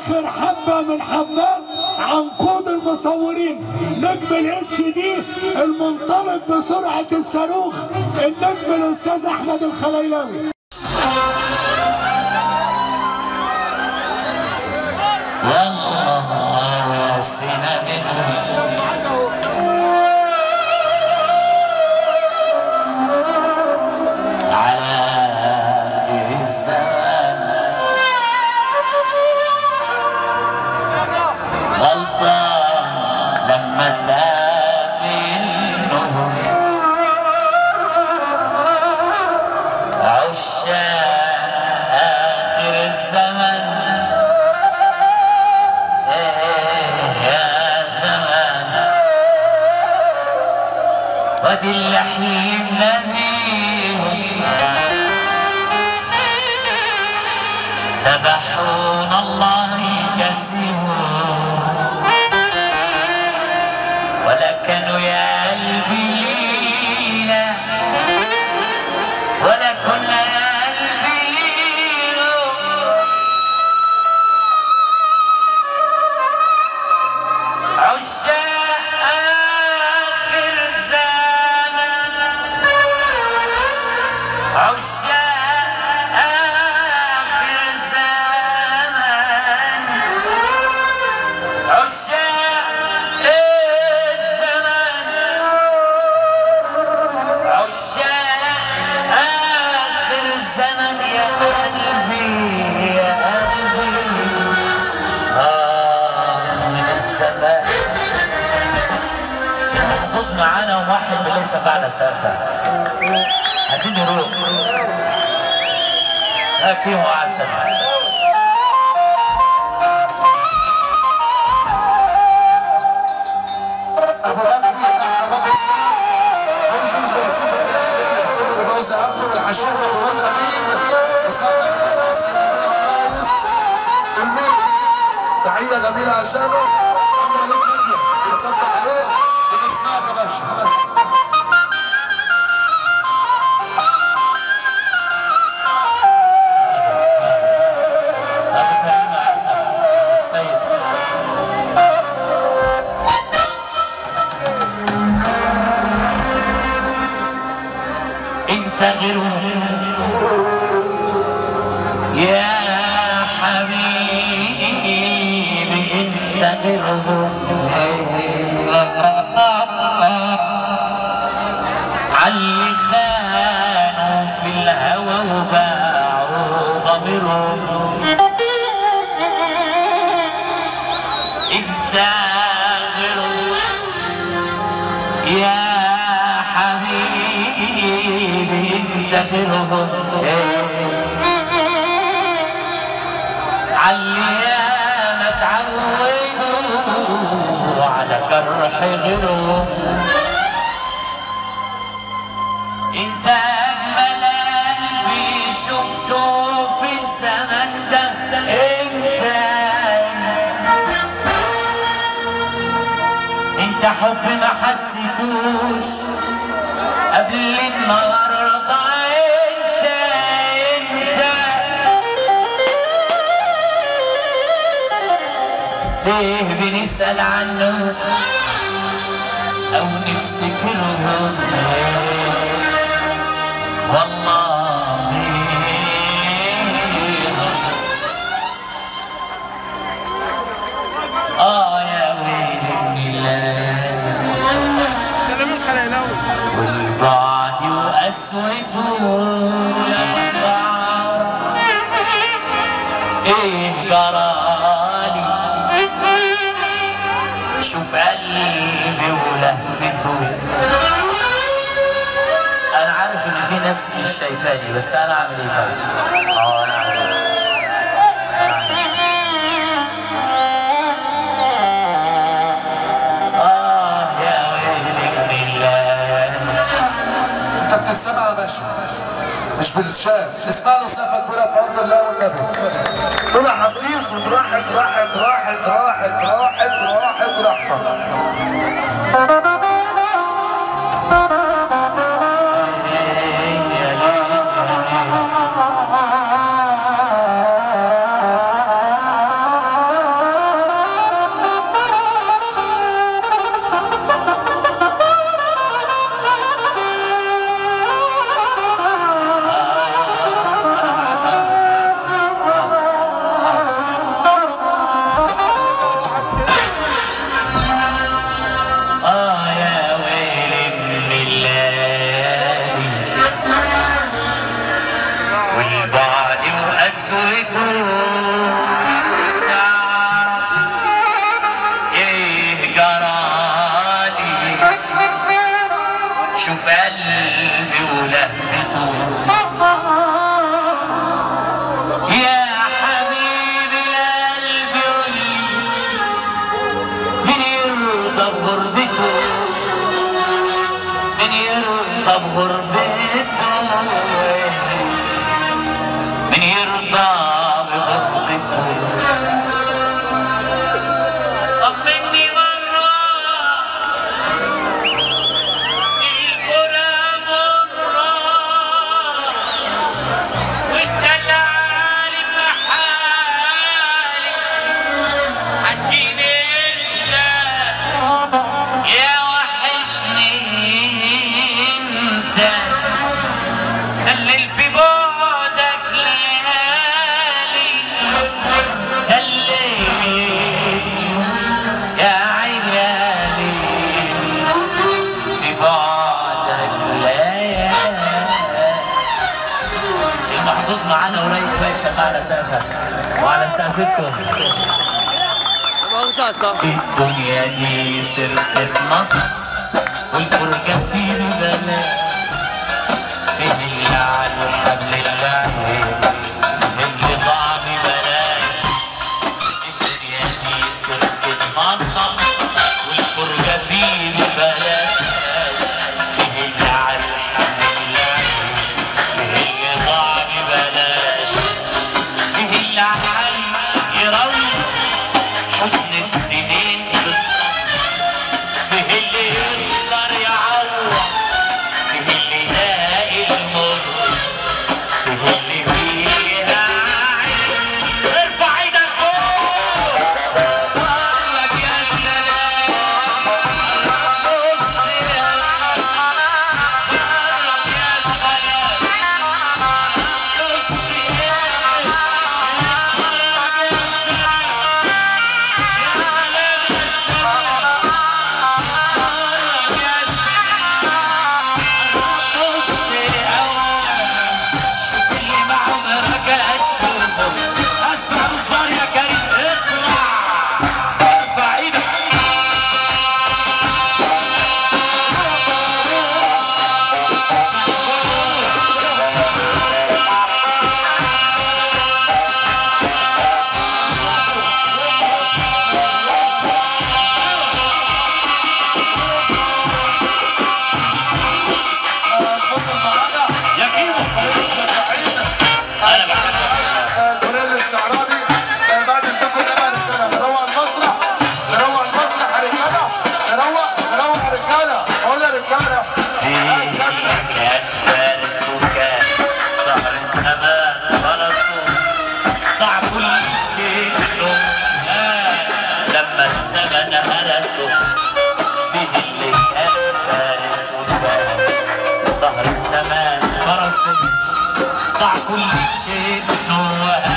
اخر حبه من حبات عنقود المصورين نجم الاتش دي المنطلق بسرعه الصاروخ النجم الاستاذ احمد الخليلاوي والله واسنا منهم على آخر الزمان غلطان لما تاب منهم عشاق آخر الزمن يا زمان ودي اللي حلمنا بيهم ذبحونا الله يكسيهم ولا كانوا يا قلبي لينا ولا كنا يا قلبي ليهم عشاق آخر زمن عشاق آخر زمن عشاق الزمن عشاق آخر الزمن يا قلبي يا قلبي آه من الزمان محظوظ معانا وواحد من ليس بعد سافر عايزين نروح هاكي وعسل ابو بكر ابو بكر جوز عبده العشير والفن تحية جميلة عشانه أما ليه فيديو بنصبح عليه بنسمعك يا باشا أبو كريم عسل السيد انت غيره يا حبيبي انت غيره علي خانوا في الهوى وباعوا ضميرهم انت غيره يا حبيبي انت غيرهم علي ما تعودوا على جرح غيرهم انت اجمل قلبي شفته في الزمن ده انت انت حب ما حسيتوش قبل النهارده انت انت ليه بنسأل عنه او نفتكرهم والله اه يا ويل الله والبعد وقسوته يرجع ايه جرالي شوف قلبي ولهفته انا عارف ان في ناس مش شايفاني بس انا اعمل ايه طيب اه انا اعمل ايه آه يا ويل الله انت بتتسمع يا باشا مش بتتشاف اسمع له صفة كلها بفضل الله والنبي قول يا حسيس وراحت راحت راحت راحت راحت راحت راحت شوف قلبي ولفته يا حبيبي قلبي قولي مين يرضى بغربته مين يرضى بغربته مين يرضى بغربته طمني مرة الفرا مرة والدلع عالم حالي حكيني انت يا وحشني انت دلل في بعدك ليالي دلل يا عيالي في بعدك ليالي المحظوظ معانا قريب باشا على سقفك وعلى سقفتكم الدنيا دي سرقة مصر والفرجة في ببلاش فين اللي على حبل الله اللي ضاع ببلاش الدنيا دي سرقة مصر والفرجة في ببلاش فين اللي على حبل الله فين اللي ضاع ببلاش فيه اللي عالي يروي حزن السنين بالصبر فيه اللي يخسر يعوض فيه اللي يلاقي المر فيه اللي فيها عين ارفع ايدك فوق قولك يا سلام بص يا قولك يا سلام بص يا قولك يا سلام الفريق الاستعراضي آه، بعد الزفه ده بعد السنه نروق المسرح نروق المسرح يا رجاله نروق نروق يا رجاله قول يا رجاله آه، سكنة. كان فارس وكان ظهر السماء فرسه ضاع كل شيء له آه، لما الزمن هرسه فيه اللي كان فارس وكان ظهر الزمان فرسه ضاع كل شيء له